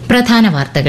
പ്രധാന വാർത്തകൾ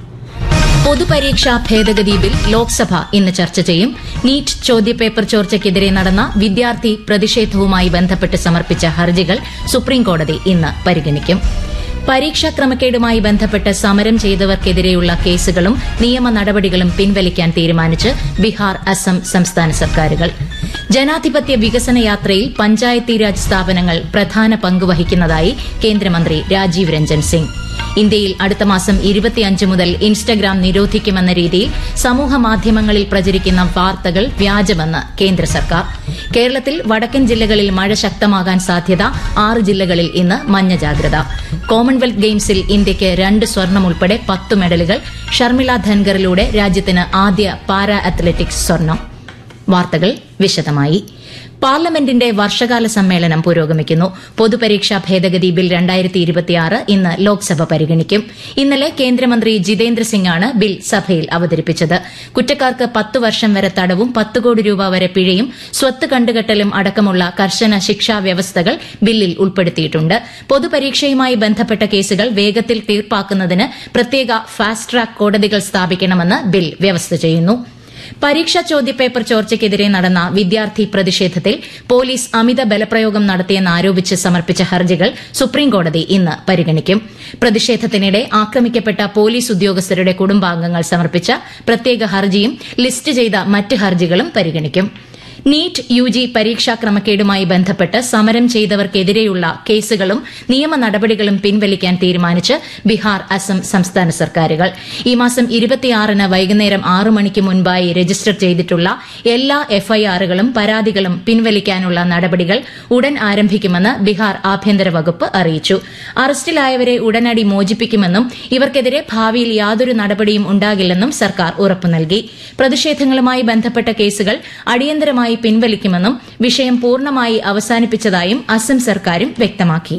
പൊതുപരീക്ഷാ ഭേദഗതി ബിൽ ലോക്സഭ ഇന്ന് ചർച്ച ചെയ്യും നീറ്റ് ചോദ്യപേപ്പർ ചോർച്ചയ്ക്കെതിരെ നടന്ന വിദ്യാർത്ഥി പ്രതിഷേധവുമായി ബന്ധപ്പെട്ട് സമർപ്പിച്ച ഹർജികൾ സുപ്രീംകോടതി ഇന്ന് പരിഗണിക്കും പരീക്ഷാ ക്രമക്കേടുമായി ബന്ധപ്പെട്ട് സമരം ചെയ്തവർക്കെതിരെയുള്ള കേസുകളും നിയമ നടപടികളും പിൻവലിക്കാൻ തീരുമാനിച്ച് ബീഹാർ അസം സംസ്ഥാന സർക്കാരുകൾ ജനാധിപത്യ വികസന യാത്രയിൽ പഞ്ചായത്തി രാജ് സ്ഥാപനങ്ങൾ പ്രധാന പങ്ക് വഹിക്കുന്നതായി കേന്ദ്രമന്ത്രി രാജീവ് രഞ്ജൻ സിംഗ് ഇന്ത്യയിൽ അടുത്ത മാസം ഇരുപത്തിയഞ്ച് മുതൽ ഇൻസ്റ്റഗ്രാം നിരോധിക്കുമെന്ന രീതിയിൽ സമൂഹ മാധ്യമങ്ങളിൽ പ്രചരിക്കുന്ന വാർത്തകൾ വ്യാജമെന്ന് കേന്ദ്ര സർക്കാർ കേരളത്തിൽ വടക്കൻ ജില്ലകളിൽ മഴ ശക്തമാകാൻ സാധ്യത ആറ് ജില്ലകളിൽ ഇന്ന് മഞ്ഞ ജാഗ്രത കോമൺവെൽത്ത് ഗെയിംസിൽ ഇന്ത്യയ്ക്ക് രണ്ട് സ്വർണം ഉൾപ്പെടെ പത്ത് മെഡലുകൾ ഷർമിള ധൻഗറിലൂടെ രാജ്യത്തിന് ആദ്യ പാരാ അത്ലറ്റിക്സ് സ്വർണം വാർത്തകൾ വിശദമായി പാർലമെന്റിന്റെ വർഷകാല സമ്മേളനം പുരോഗമിക്കുന്നു പൊതുപരീക്ഷാ ഭേദഗതി ബിൽ രണ്ടായിരത്തി ഇരുപത്തിയാറ് ഇന്ന് ലോക്സഭ പരിഗണിക്കും ഇന്നലെ കേന്ദ്രമന്ത്രി ജിതേന്ദ്ര സിംഗാണ് ബിൽ സഭയിൽ അവതരിപ്പിച്ചത് കുറ്റക്കാർക്ക് പത്ത് വർഷം വരെ തടവും പത്ത് കോടി രൂപ വരെ പിഴയും സ്വത്ത് കണ്ടുകെട്ടലും അടക്കമുള്ള കർശന ശിക്ഷാ വ്യവസ്ഥകൾ ബില്ലിൽ ഉൾപ്പെടുത്തിയിട്ടുണ്ട് പൊതുപരീക്ഷയുമായി ബന്ധപ്പെട്ട കേസുകൾ വേഗത്തിൽ തീർപ്പാക്കുന്നതിന് പ്രത്യേക ഫാസ്റ്റ് ട്രാക്ക് കോടതികൾ സ്ഥാപിക്കണമെന്ന് ബിൽ വ്യവസ്ഥ ചെയ്യുന്നു പരീക്ഷാ ചോദ്യപേപ്പർ ചോർച്ചയ്ക്കെതിരെ നടന്ന വിദ്യാർത്ഥി പ്രതിഷേധത്തിൽ പോലീസ് അമിത ബലപ്രയോഗം നടത്തിയെന്നാരോപിച്ച് സമർപ്പിച്ച ഹർജികൾ സുപ്രീംകോടതി ഇന്ന് പരിഗണിക്കും പ്രതിഷേധത്തിനിടെ ആക്രമിക്കപ്പെട്ട പോലീസ് ഉദ്യോഗസ്ഥരുടെ കുടുംബാംഗങ്ങൾ സമർപ്പിച്ച പ്രത്യേക ഹർജിയും ലിസ്റ്റ് ചെയ്ത മറ്റ് ഹർജികളും പരിഗണിക്കും നീറ്റ് യു ജി പരീക്ഷാ ക്രമക്കേടുമായി ബന്ധപ്പെട്ട് സമരം ചെയ്തവർക്കെതിരെയുള്ള കേസുകളും നിയമ നടപടികളും പിൻവലിക്കാൻ തീരുമാനിച്ച് ബീഹാർ അസം സംസ്ഥാന സർക്കാരുകൾ ഈ മാസം ഇരുപത്തിയാറിന് വൈകുന്നേരം ആറ് മണിക്ക് മുൻപായി രജിസ്റ്റർ ചെയ്തിട്ടുള്ള എല്ലാ എഫ്ഐആറുകളും പരാതികളും പിൻവലിക്കാനുള്ള നടപടികൾ ഉടൻ ആരംഭിക്കുമെന്ന് ബീഹാർ ആഭ്യന്തര വകുപ്പ് അറിയിച്ചു അറസ്റ്റിലായവരെ ഉടനടി മോചിപ്പിക്കുമെന്നും ഇവർക്കെതിരെ ഭാവിയിൽ യാതൊരു നടപടിയും ഉണ്ടാകില്ലെന്നും സർക്കാർ ഉറപ്പു നൽകി പ്രതിഷേധങ്ങളുമായി ബന്ധപ്പെട്ട കേസുകൾ അടിയന്തരമായി പിൻവലിക്കുമെന്നും വിഷയം പൂർണ്ണമായി അവസാനിപ്പിച്ചതായും അസം സർക്കാരും വ്യക്തമാക്കി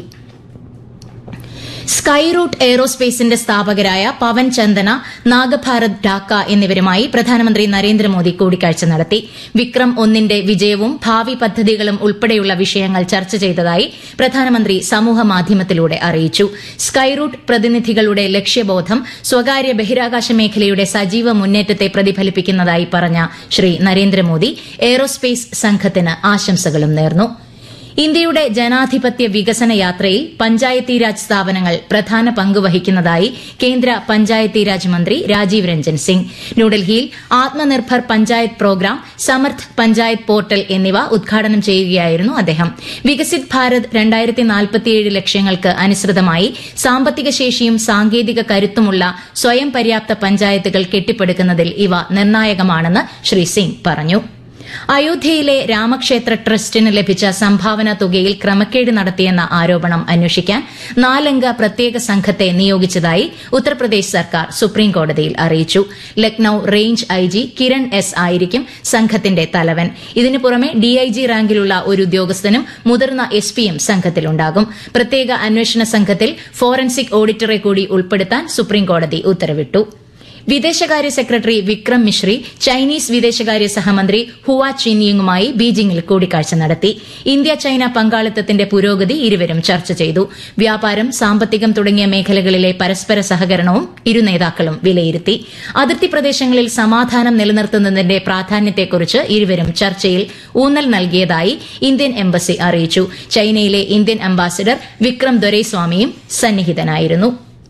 സ്കൈ റൂട്ട് എയ്റോസ്പേസിന്റെ സ്ഥാപകരായ പവൻ ചന്ദന നാഗഭാരത് ഡാക്ക എന്നിവരുമായി പ്രധാനമന്ത്രി നരേന്ദ്രമോദി കൂടിക്കാഴ്ച നടത്തി വിക്രം ഒന്നിന്റെ വിജയവും ഭാവി പദ്ധതികളും ഉൾപ്പെടെയുള്ള വിഷയങ്ങൾ ചർച്ച ചെയ്തതായി പ്രധാനമന്ത്രി സമൂഹമാധ്യമത്തിലൂടെ അറിയിച്ചു സ്കൈ റൂട്ട് പ്രതിനിധികളുടെ ലക്ഷ്യബോധം സ്വകാര്യ ബഹിരാകാശ മേഖലയുടെ സജീവ മുന്നേറ്റത്തെ പ്രതിഫലിപ്പിക്കുന്നതായി പറഞ്ഞ ശ്രീ നരേന്ദ്രമോദി എയ്റോസ്പേസ് സംഘത്തിന് ആശംസകളും നേർന്നു ഇന്ത്യയുടെ ജനാധിപത്യ വികസന യാത്രയിൽ പഞ്ചായത്തി രാജ് സ്ഥാപനങ്ങൾ പ്രധാന പങ്ക് വഹിക്കുന്നതായി കേന്ദ്ര പഞ്ചായത്തി രാജ് മന്ത്രി രാജീവ് രഞ്ജൻ സിംഗ് ന്യൂഡൽഹിയിൽ ആത്മനിർഭർ പഞ്ചായത്ത് പ്രോഗ്രാം സമർത്ഥ് പഞ്ചായത്ത് പോർട്ടൽ എന്നിവ ഉദ്ഘാടനം ചെയ്യുകയായിരുന്നു അദ്ദേഹം വികസിത് ഭാരത് രണ്ടായിരത്തി നാൽപ്പത്തിയേഴ് ലക്ഷ്യങ്ങൾക്ക് അനുസൃതമായി സാമ്പത്തിക ശേഷിയും സാങ്കേതിക കരുത്തുമുള്ള സ്വയം പര്യാപ്ത പഞ്ചായത്തുകൾ കെട്ടിപ്പടുക്കുന്നതിൽ ഇവ നിർണായകമാണെന്ന് ശ്രീ സിംഗ് പറഞ്ഞു അയോധ്യയിലെ രാമക്ഷേത്ര ട്രസ്റ്റിന് ലഭിച്ച സംഭാവന തുകയിൽ ക്രമക്കേട് നടത്തിയെന്ന ആരോപണം അന്വേഷിക്കാൻ നാലംഗ പ്രത്യേക സംഘത്തെ നിയോഗിച്ചതായി ഉത്തർപ്രദേശ് സർക്കാർ സുപ്രീംകോടതിയിൽ അറിയിച്ചു Lucknow range IG Kiran S ആയിരിക്കും സംഘത്തിന്റെ തലവൻ ഇതിനു പുറമെ ഡിഐജി റാങ്കിലുള്ള ഒരു ഉദ്യോഗസ്ഥനും മുതിർന്ന എസ് പിയും സംഘത്തിലുണ്ടാകും പ്രത്യേക അന്വേഷണ സംഘത്തിൽ ഫോറൻസിക് ഓഡിറ്ററെ കൂടി ഉൾപ്പെടുത്താൻ സുപ്രീംകോടതി ഉത്തരവിട്ടു വിദേശകാര്യ സെക്രട്ടറി വിക്രം മിശ്രി ചൈനീസ് വിദേശകാര്യ സഹമന്ത്രി ഹുവ ചിനിയുമായി ബീജിംഗിൽ കൂടിക്കാഴ്ച നടത്തി ഇന്ത്യ ചൈന പങ്കാളിത്തത്തിന്റെ പുരോഗതി ഇരുവരും ചർച്ച ചെയ്തു വ്യാപാരം സാമ്പത്തികം തുടങ്ങിയ മേഖലകളിലെ പരസ്പര സഹകരണവും ഇരു നേതാക്കളും വിലയിരുത്തി അതിർത്തി പ്രദേശങ്ങളിൽ സമാധാനം നിലനിർത്തുന്നതിന്റെ പ്രാധാന്യത്തെക്കുറിച്ച് ഇരുവരും ചർച്ചയിൽ ഊന്നൽ നൽകിയതായി ഇന്ത്യൻ എംബസി അറിയിച്ചു ചൈനയിലെ ഇന്ത്യൻ അംബാസിഡർ വിക്രം ദൊരൈസ്വാമിയും സന്നിഹിതനായിരുന്നു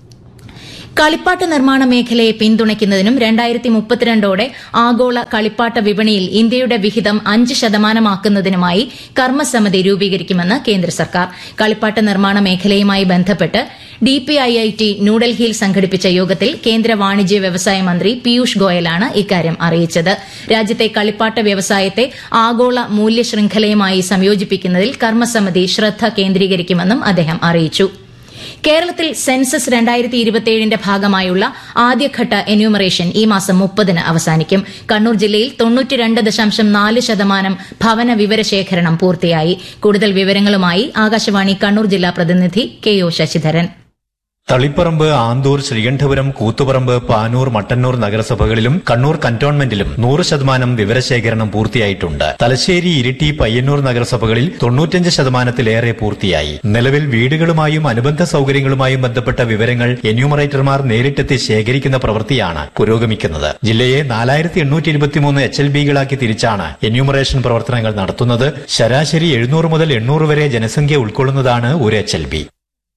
കളിപ്പാട്ട നിർമ്മാണ മേഖലയെ പിന്തുണയ്ക്കുന്നതിനും രണ്ടായിരത്തി മുപ്പത്തിരണ്ടോടെ ആഗോള കളിപ്പാട്ട വിപണിയിൽ ഇന്ത്യയുടെ വിഹിതം അഞ്ച് ശതമാനമാക്കുന്നതിനുമായി കർമ്മസമിതി രൂപീകരിക്കുമെന്ന് കേന്ദ്ര സർക്കാർ കളിപ്പാട്ട നിർമ്മാണ മേഖലയുമായി ബന്ധപ്പെട്ട് ഡിപിഐഐടി ന്യൂഡൽഹിയിൽ സംഘടിപ്പിച്ച യോഗത്തിൽ കേന്ദ്ര വാണിജ്യ വ്യവസായ മന്ത്രി പീയൂഷ് ഗോയലാണ് ഇക്കാര്യം അറിയിച്ചത് രാജ്യത്തെ കളിപ്പാട്ട വ്യവസായത്തെ ആഗോള മൂല്യ ശൃംഖലയുമായി സംയോജിപ്പിക്കുന്നതിൽ കർമ്മസമിതി ശ്രദ്ധ കേന്ദ്രീകരിക്കുമെന്നും അദ്ദേഹം അറിയിച്ചു കേരളത്തിൽ സെൻസസ് രണ്ടായിരത്തി ഇരുപത്തിയേഴിന്റെ ഭാഗമായുള്ള ആദ്യഘട്ട എന്യൂമറേഷൻ ഈ മാസം മുപ്പതിന് അവസാനിക്കും കണ്ണൂർ ജില്ലയിൽ തൊണ്ണൂറ്റിരണ്ട് ദശാംശം നാല് ശതമാനം ഭവന വിവരശേഖരണം പൂർത്തിയായി കൂടുതൽ വിവരങ്ങളുമായി ആകാശവാണി കണ്ണൂർ ജില്ലാ പ്രതിനിധി കെ ഒ ശശിധരൻ തളിപ്പറമ്പ് ആന്തൂർ ശ്രീകണ്ഠപുരം കൂത്തുപറമ്പ് പാനൂർ മട്ടന്നൂർ നഗരസഭകളിലും കണ്ണൂർ കന്റോൺമെന്റിലും നൂറ് ശതമാനം വിവരശേഖരണം പൂർത്തിയായിട്ടുണ്ട് തലശ്ശേരി ഇരിട്ടി പയ്യന്നൂർ നഗരസഭകളിൽ തൊണ്ണൂറ്റഞ്ച് ശതമാനത്തിലേറെ പൂർത്തിയായി നിലവിൽ വീടുകളുമായും അനുബന്ധ സൌകര്യങ്ങളുമായും ബന്ധപ്പെട്ട വിവരങ്ങൾ എന്യൂമറേറ്റർമാർ നേരിട്ടെത്തി ശേഖരിക്കുന്ന പ്രവൃത്തിയാണ് പുരോഗമിക്കുന്നത് ജില്ലയെ നാലായിരത്തി എണ്ണൂറ്റി ഇരുപത്തിമൂന്ന് എച്ച് എൽ ബികളാക്കി തിരിച്ചാണ് എന്യൂമറേഷൻ പ്രവർത്തനങ്ങൾ നടത്തുന്നത് ശരാശരി എഴുന്നൂറ് മുതൽ എണ്ണൂറ് വരെ ജനസംഖ്യ ഉൾക്കൊള്ളുന്നതാണ് ഒരു എച്ച് എൽ ബി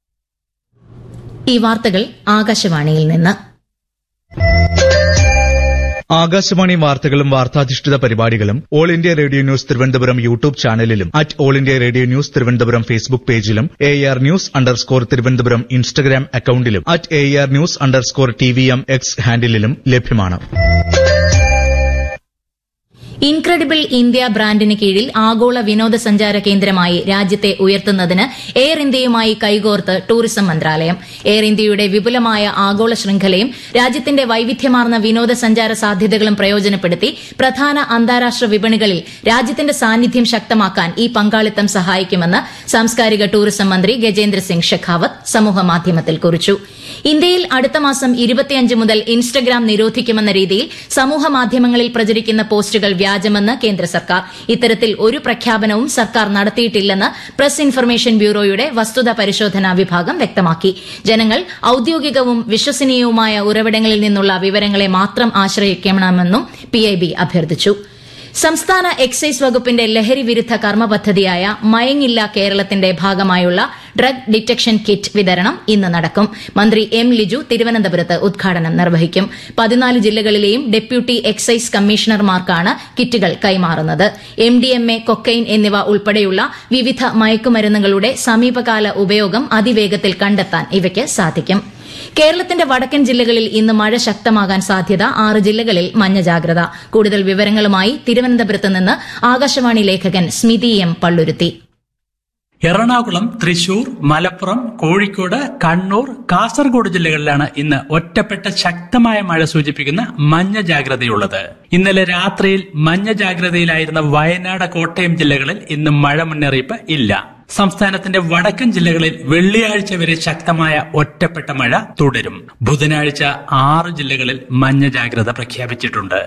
ഈ വാർത്തകൾ ആകാശവാണിയിൽ നിന്ന് ആകാശവാണി വാർത്തകളും വാർത്താധിഷ്ഠിത പരിപാടികളും all India radio news Thiruvananthapuram YouTube ചാനലിലും at all India radio news Thiruvananthapuram Facebook പേജിലും A R news underscore Thiruvananthapuram Instagram അക്കൌണ്ടിലും at A R news underscore T V M X ഹാൻഡിലും ലഭ്യമാണ് ഇൻക്രെഡിബിൾ ഇന്ത്യ ബ്രാൻഡിന് കീഴിൽ ആഗോള വിനോദസഞ്ചാര കേന്ദ്രമായി രാജ്യത്തെ ഉയർത്തുന്നതിന് എയർ ഇന്ത്യയുമായി കൈകോർത്ത് ടൂറിസം മന്ത്രാലയം എയർ ഇന്ത്യയുടെ വിപുലമായ ആഗോള ശൃംഖലയും രാജ്യത്തിന്റെ വൈവിധ്യമാർന്ന വിനോദസഞ്ചാര സാധ്യതകളും പ്രയോജനപ്പെടുത്തി പ്രധാന അന്താരാഷ്ട്ര വിപണികളിൽ രാജ്യത്തിന്റെ സാന്നിധ്യം ശക്തമാക്കാൻ ഈ പങ്കാളിത്തം സഹായിക്കുമെന്ന് സാംസ്കാരിക ടൂറിസം മന്ത്രി ഗജേന്ദ്ര സിംഗ് ഷെഖാവത്ത് സമൂഹമാധ്യമത്തിൽ കുറിച്ചു ഇന്ത്യയിൽ അടുത്ത മാസം ഇരുപത്തിയഞ്ച് മുതൽ ഇൻസ്റ്റഗ്രാം നിരോധിക്കുമെന്ന രീതിയിൽ സമൂഹമാധ്യമങ്ങളിൽ പ്രചരിക്കുന്ന പോസ്റ്റുകൾ വ്യാജമെന്ന് കേന്ദ്ര സർക്കാർ ഇത്തരത്തിൽ ഒരു പ്രഖ്യാപനവും സർക്കാർ നടത്തിയിട്ടില്ലെന്ന് പ്രസ് ഇൻഫർമേഷൻ ബ്യൂറോയുടെ വസ്തുത പരിശോധനാ വിഭാഗം വ്യക്തമാക്കി ജനങ്ങൾ ഔദ്യോഗികവും വിശ്വസനീയവുമായ ഉറവിടങ്ങളിൽ നിന്നുള്ള വിവരങ്ങളെ മാത്രം ആശ്രയിക്കണമെന്നും പിഐബി അഭ്യർത്ഥിച്ചു സംസ്ഥാന എക്സൈസ് വകുപ്പിന്റെ ലഹരി വിരുദ്ധ കർമ്മ പദ്ധതിയായ മയങ്ങില്ല കേരളത്തിന്റെ ഭാഗമായുള്ള ഡ്രഗ് ഡിറ്റക്ഷൻ കിറ്റ് വിതരണം ഇന്ന് നടക്കും മന്ത്രി എം ലിജു തിരുവനന്തപുരത്ത് ഉദ്ഘാടനം നിർവഹിക്കും പതിനാല് ജില്ലകളിലെയും ഡെപ്യൂട്ടി എക്സൈസ് കമ്മീഷണർമാർക്കാണ് കിറ്റുകൾ കൈമാറുന്നത് M D M A cocaine എന്നിവ ഉൾപ്പെടെയുള്ള വിവിധ മയക്കുമരുന്നുകളുടെ സമീപകാല ഉപയോഗം അതിവേഗത്തിൽ കണ്ടെത്താൻ ഇവയ്ക്ക് സാധിക്കും കേരളത്തിന്റെ വടക്കൻ ജില്ലകളിൽ ഇന്ന് മഴ ശക്തമാകാൻ സാധ്യത ആറ് ജില്ലകളിൽ മഞ്ഞ ജാഗ്രത കൂടുതൽ വിവരങ്ങളുമായി തിരുവനന്തപുരത്ത് നിന്ന് ആകാശവാണി ലേഖകൻ സ്മിതി എം പള്ളുരുത്തി എറണാകുളം തൃശൂർ മലപ്പുറം കോഴിക്കോട് കണ്ണൂർ കാസർഗോഡ് ജില്ലകളിലാണ് ഇന്ന് ഒറ്റപ്പെട്ട ശക്തമായ മഴ സൂചിപ്പിക്കുന്ന മഞ്ഞ ജാഗ്രതയുള്ളത് ഇന്നലെ രാത്രിയിൽ മഞ്ഞ ജാഗ്രതയിലായിരുന്ന വയനാട് കോട്ടയം ജില്ലകളിൽ ഇന്ന് മഴ മുന്നറിയിപ്പ് ഇല്ല സംസ്ഥാനത്തിന്റെ വടക്കൻ ജില്ലകളിൽ വെള്ളിയാഴ്ച വരെ ശക്തമായ ഒറ്റപ്പെട്ട മഴ തുടരും ബുധനാഴ്ച ആറ് ജില്ലകളിൽ മഞ്ഞ ജാഗ്രത പ്രഖ്യാപിച്ചിട്ടുണ്ട്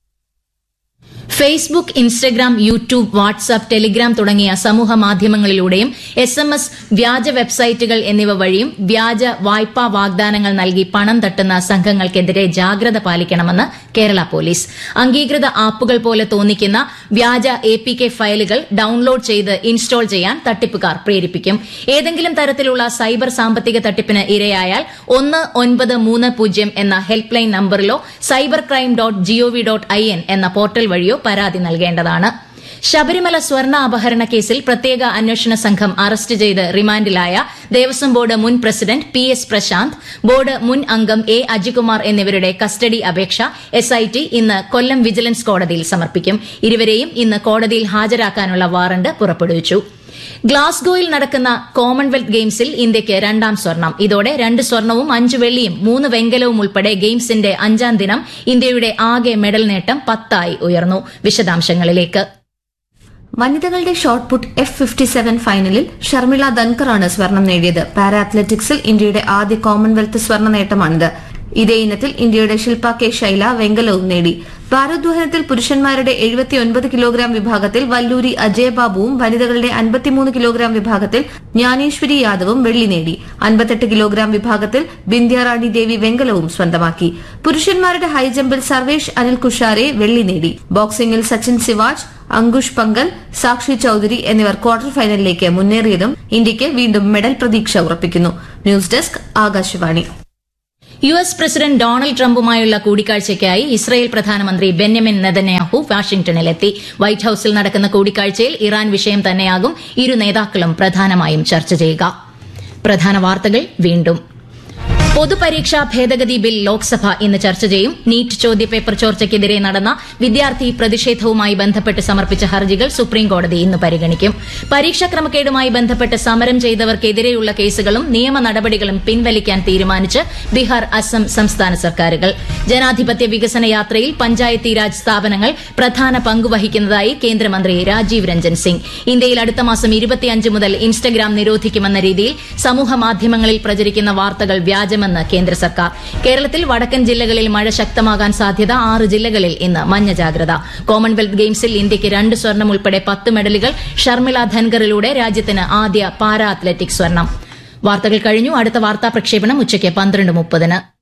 Facebook Instagram YouTube WhatsApp Telegram തുടങ്ങിയ സമൂഹ മാധ്യമങ്ങളിലൂടെയും എസ് എം എസ് വ്യാജ വെബ്സൈറ്റുകൾ എന്നിവ വഴിയും വ്യാജ വായ്പാ വാഗ്ദാനങ്ങൾ നൽകി പണം തട്ടുന്ന സംഘങ്ങൾക്കെതിരെ ജാഗ്രത പാലിക്കണമെന്ന് കേരള പോലീസ് അംഗീകൃത ആപ്പുകൾ പോലെ തോന്നിക്കുന്ന വ്യാജ എ പി കെ ഫയലുകൾ ഡൌൺലോഡ് ചെയ്ത് ഇൻസ്റ്റാൾ ചെയ്യാൻ തട്ടിപ്പുകാർ പ്രേരിപ്പിക്കും ഏതെങ്കിലും തരത്തിലുള്ള സൈബർ സാമ്പത്തിക തട്ടിപ്പിന് ഇരയായാൽ ഒന്ന് ഒൻപത് മൂന്ന് പൂജ്യം എന്ന ഹെൽപ്പ് ലൈൻ നമ്പറിലോ cyber crime dot GOV dot I N എന്ന പോർട്ടൽ വഴിയോ പരാതി നൽകേണ്ടതാണ് ശബരിമല സ്വർണ്ണ അപഹരണ കേസിൽ പ്രത്യേക അന്വേഷണ സംഘം അറസ്റ്റ് ചെയ്ത് റിമാൻഡിലായ ദേവസ്വം ബോർഡ് മുൻ president P S Prashant board മുൻ അംഗം എ അജികുമാർ എന്നിവരുടെ കസ്റ്റഡി അപേക്ഷ എസ്ഐടി ഇന്ന് കൊല്ലം വിജിലൻസ് കോടതിയിൽ സമർപ്പിക്കും ഇരുവരെയും ഇന്ന് കോടതിയിൽ ഹാജരാക്കാനുള്ള വാറണ്ട് പുറപ്പെടുവിച്ചു ഗ്ലാസ്ഗോയിൽ നടക്കുന്ന കോമൺവെൽത്ത് ഗെയിംസിൽ ഇന്ത്യയ്ക്ക് രണ്ടാം സ്വർണം ഇതോടെ രണ്ട് സ്വർണവും അഞ്ച് വെള്ളിയും മൂന്ന് വെങ്കലവും ഉൾപ്പെടെ ഗെയിംസിന്റെ അഞ്ചാം ദിനം ഇന്ത്യയുടെ ആകെ മെഡൽ നേട്ടം പത്തായി ഉയർന്നു വിശദാംശങ്ങളിലേക്ക് വനിതകളുടെ shot put F fifty seven ഫൈനലിൽ ഷർമിള ധൻകറാണ് സ്വർണം നേടിയത് പാരാ അത്ലറ്റിക്സിൽ ഇന്ത്യയുടെ ആദ്യ കോമൺവെൽത്ത് സ്വർണ്ണ നേട്ടമാണിത് ഇതേ ഇനത്തിൽ ഇന്ത്യയുടെ ശില്പ കെ ശൈല വെങ്കലവും നേടി ഭാരോദ്വഹനത്തിൽ പുരുഷന്മാരുടെ എഴുപത്തിയൊൻപത് കിലോഗ്രാം വിഭാഗത്തിൽ വല്ലൂരി അജയബാബുവും വനിതകളുടെ അൻപത്തിമൂന്ന് കിലോഗ്രാം വിഭാഗത്തിൽ ജ്ഞാനേശ്വരി യാദവും വെള്ളി നേടി അൻപത്തെട്ട് കിലോഗ്രാം വിഭാഗത്തിൽ ബിന്ധ്യാറാണി ദേവി വെങ്കലവും സ്വന്തമാക്കി പുരുഷന്മാരുടെ ഹൈജമ്പിൽ സർവേഷ് അനിൽ കുഷാരെ വെള്ളി നേടി ബോക്സിംഗിൽ സച്ചിൻ സിവാജ് അങ്കുഷ് പങ്കൽ സാക്ഷി ചൌധരി എന്നിവർ ക്വാർട്ടർ ഫൈനലിലേക്ക് മുന്നേറിയതും ഇന്ത്യയ്ക്ക് വീണ്ടും മെഡൽ പ്രതീക്ഷ ഉറപ്പിക്കുന്നു news desk Akashvani U S president Donald ട്രംപുമായുള്ള കൂടിക്കാഴ്ചയ്ക്കായി ഇസ്രായേൽ പ്രധാനമന്ത്രി ബെന്യമിൻ നെതന്യാഹു വാഷിംഗ്ടണിലെത്തി വൈറ്റ് ഹൌസിൽ നടക്കുന്ന കൂടിക്കാഴ്ചയിൽ ഇറാൻ വിഷയം തന്നെയാകും ഇരു നേതാക്കളും പ്രധാനമായും ചർച്ച ചെയ്യുക പ്രധാന വാർത്തകൾ വീണ്ടും പൊതുപരീക്ഷാ ഭേദഗതി ബിൽ ലോക്സഭ ഇന്ന് ചർച്ച ചെയ്യും നീറ്റ് ചോദ്യപേപ്പർ ചോർച്ചയ്ക്കെതിരെ നടന്ന വിദ്യാർത്ഥി പ്രതിഷേധവുമായി ബന്ധപ്പെട്ട് സമർപ്പിച്ച ഹർജികൾ സുപ്രീംകോടതി ഇന്ന് പരിഗണിക്കും പരീക്ഷാ ക്രമക്കേടുമായി ബന്ധപ്പെട്ട് സമരം ചെയ്തവർക്കെതിരെയുള്ള കേസുകളും നിയമ നടപടികളും പിൻവലിക്കാൻ തീരുമാനിച്ച് ബീഹാർ അസം സംസ്ഥാന സർക്കാരുകൾ ജനാധിപത്യ വികസന യാത്രയിൽ പഞ്ചായത്തി രാജ് സ്ഥാപനങ്ങൾ പ്രധാന പങ്കുവഹിക്കുന്നതായി കേന്ദ്രമന്ത്രി രാജീവ് രഞ്ജൻ സിംഗ് ഇന്ത്യയിൽ അടുത്ത മാസം ഇരുപത്തിയഞ്ച് മുതൽ ഇൻസ്റ്റഗ്രാം നിരോധിക്കുമെന്ന രീതിയിൽ സമൂഹ മാധ്യമങ്ങളിൽ പ്രചരിക്കുന്ന വാർത്തകൾ വ്യാജമെന്ന് കേന്ദ്ര സർക്കാർ കേരളത്തിൽ വടക്കൻ ജില്ലകളിൽ മഴ ശക്തമാകാൻ സാധ്യത ആറ് ജില്ലകളിൽ ഇന്ന് മഞ്ഞ ജാഗ്രത കോമൺവെൽത്ത് ഗെയിംസിൽ ഇന്ത്യയ്ക്ക് രണ്ട് സ്വർണം ഉൾപ്പെടെ പത്ത് മെഡലുകൾ ഷർമിള ധൻഗറിലൂടെ രാജ്യത്തിന് ആദ്യ പാരാ അത്ലറ്റിക് സ്വർണം വാർത്തകൾ കഴിഞ്ഞു അടുത്ത വാർത്താ പ്രക്ഷേപണം ഉച്ചയ്ക്ക് പന്ത്രണ്ട് മുപ്പതിന്